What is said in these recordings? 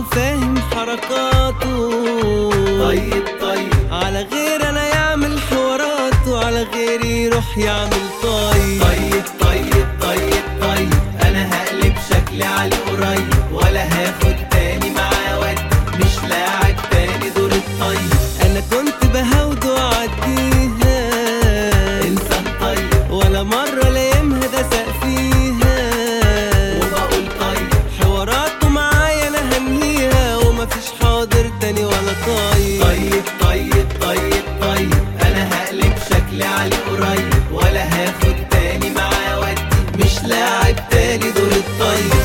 وفاهم حركاته طيب طيب على غير انا يعمل حوارات وعلى غير يروح يعمل طيب طيب طيب طيب طيب انا هقلب شكلي عليه قريب ولا هاخد تاني معاه ود مش لاعب تاني دور الطيب انا كنت بهود واعديها انسان طيب ولا مرة لايمها دسق فيها وبقول طيب حواراته معايا انا هنهيها ومفيش حاضر تاني ولا طيب طيب طيب طيب طيب انا هقلب شكلي عليه قريب ولا هاخد تاني معاه ودي مش لاعب تاني دور الطيب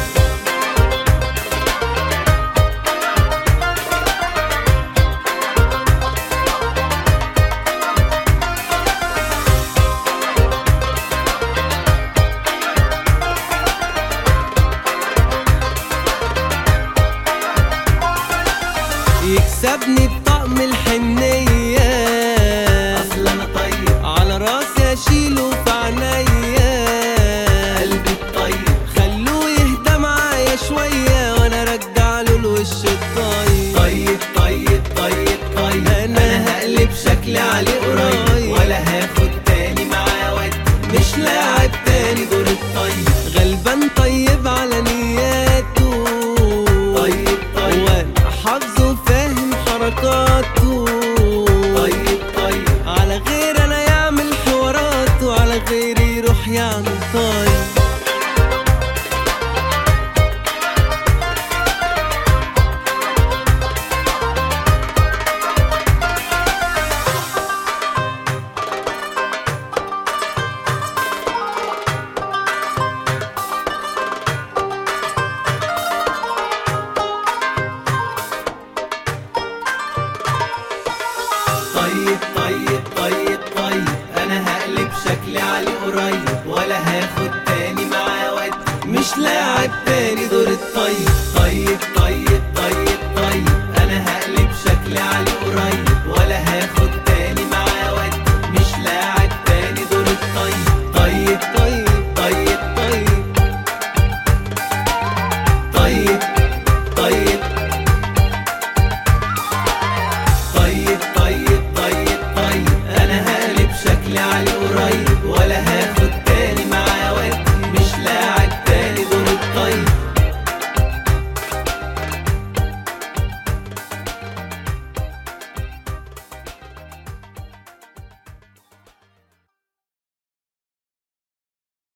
يكسبني بطقم الحنية اصل انا طيب على راسي اشيله في عينيا قلبي الطيب خلوه يهدى معايا شوية وانا ارجع له الوش الطيب طيب طيب طيب طيب انا هقلب شكلي عليه قريب ولا هاخد تاني معاه ودي مش لاعب تاني دور الطيب غلبان طيب على نياته طيب طيب وانا حافظه وفاهم حركاته طيب طيب على غير انا يعمل حوارات وعلى غير يروح يعمل طيب طيب طيب طيب طيب انا هقلب شكلي عليه قريب ولا هاخد تاني معاه ودي مش لاعب تاني دور الطيب